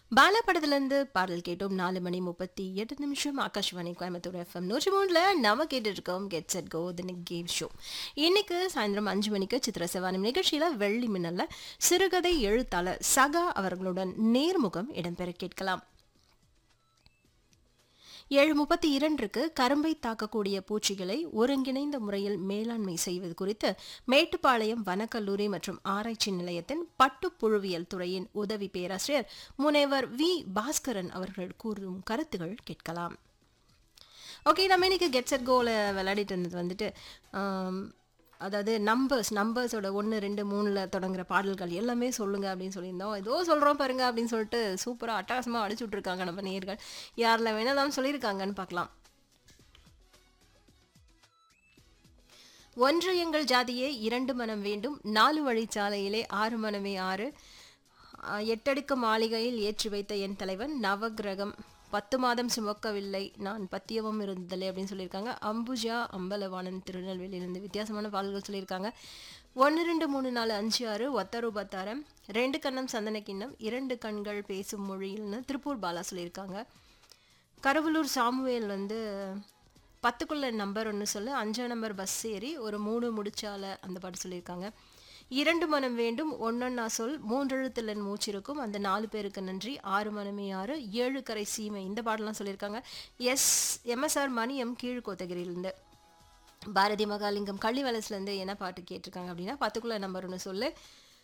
பாலா படத்துலேருந்து பாடல் கேட்டோம் நாலு மணி முப்பத்தி எட்டு நிமிஷம் ஆகாஷ்வாணி கோயம்புத்தூர் எஃப்எம் நூற்றி மூணில் நம்ம கேட்டு இருக்கோம் கெட் செட் கோ தின கேம் ஷோ இன்னைக்கு சாயந்தரம் அஞ்சு மணிக்கு சித்திர செவானம் நிகழ்ச்சியில் வெள்ளி மின்னல்ல சிறுகதை எழுத்தாளர் சகா அவர்களுடன் நேர்முகம் இடம்பெற கேட்கலாம் ஏழு முப்பத்தி இரண்டுக்கு கரும்பை தாக்கக்கூடிய பூச்சிகளை ஒருங்கிணைந்த முறையில் மேலாண்மை செய்வது குறித்து மேட்டுப்பாளையம் வனக்கல்லூரி மற்றும் ஆராய்ச்சி நிலையத்தின் பட்டுப்புழுவியல் துறையின் உதவி பேராசிரியர் முனைவர் வி பாஸ்கரன் அவர்கள் கூறும் கருத்துகள் கேட்கலாம் ஓகே நம்ம இன்னைக்கு கெட் செட் கோல விளையாடிட்டு இருந்தது வந்துட்டு ஆம், அதாவது நம்பர்ஸ் நம்பர்ஸோட ஒன்று ரெண்டு மூணில் தொடங்குற பாடல்கள் எல்லாமே சொல்லுங்க அப்படின்னு சொல்லியிருந்தோம் ஏதோ சொல்கிறோம் பாருங்க அப்படின்னு சொல்லிட்டு சூப்பராக அட்டகாசமாக அடிச்சு விட்ருக்காங்க நம்ம நேர்கள் யாரில் வேணாலும் சொல்லியிருக்காங்கன்னு பார்க்கலாம் ஒன்று எங்கள் ஜாதியே இரண்டு மனம் வேண்டும் நாலு வழிச்சாலையிலே ஆறு மனமே ஆறு ஆஹ், எட்டடுக்கு மாளிகையில் ஏற்றி வைத்த என் தலைவன் நவக்கிரகம் பத்து மாதம் சுமக்கவில்லை நான் பத்தியமும் இருந்ததில்லை அப்படின்னு சொல்லியிருக்காங்க அம்புஜா அம்பலவாணன் திருநெல்வேலியிலிருந்து வித்தியாசமான பாடல்கள் சொல்லியிருக்காங்க ஒன்று ரெண்டு மூணு நாலு அஞ்சு ஆறு ஒத்த ரூபத்தாரம் ரெண்டு கண்ணம் சந்தன கிண்ணம் இரண்டு கண்கள் பேசும் மொழியில்னு திருப்பூர் பாலா சொல்லியிருக்காங்க கருவலூர் சாமுவேல் வந்து பத்துக்குள்ள நம்பர் ஒன்று சொல்லு அஞ்சாம் நம்பர் பஸ் ஏறி ஒரு மூணு முடிச்சால அந்த பாட்டு சொல்லியிருக்காங்க இரண்டு மனம் வேண்டும் ஒன்னொன்னா சொல் மூன்றெழுத்தில் என் மூச்சிருக்கும் அந்த நாலு பேருக்கு நன்றி ஆறு மனமே ஆறு ஏழு கரை சீமை இந்த பாடலாம் சொல்லியிருக்காங்க எஸ் எம்எஸ்ஆர் மணியம் கீழ்கோத்தகிரியிலேருந்து பாரதி மகாலிங்கம் கள்ளி வலசுலேருந்து என்ன பாட்டு கேட்டிருக்காங்க அப்படின்னா பத்துக்குள்ள நம்பர் ஒன்று சொல்லு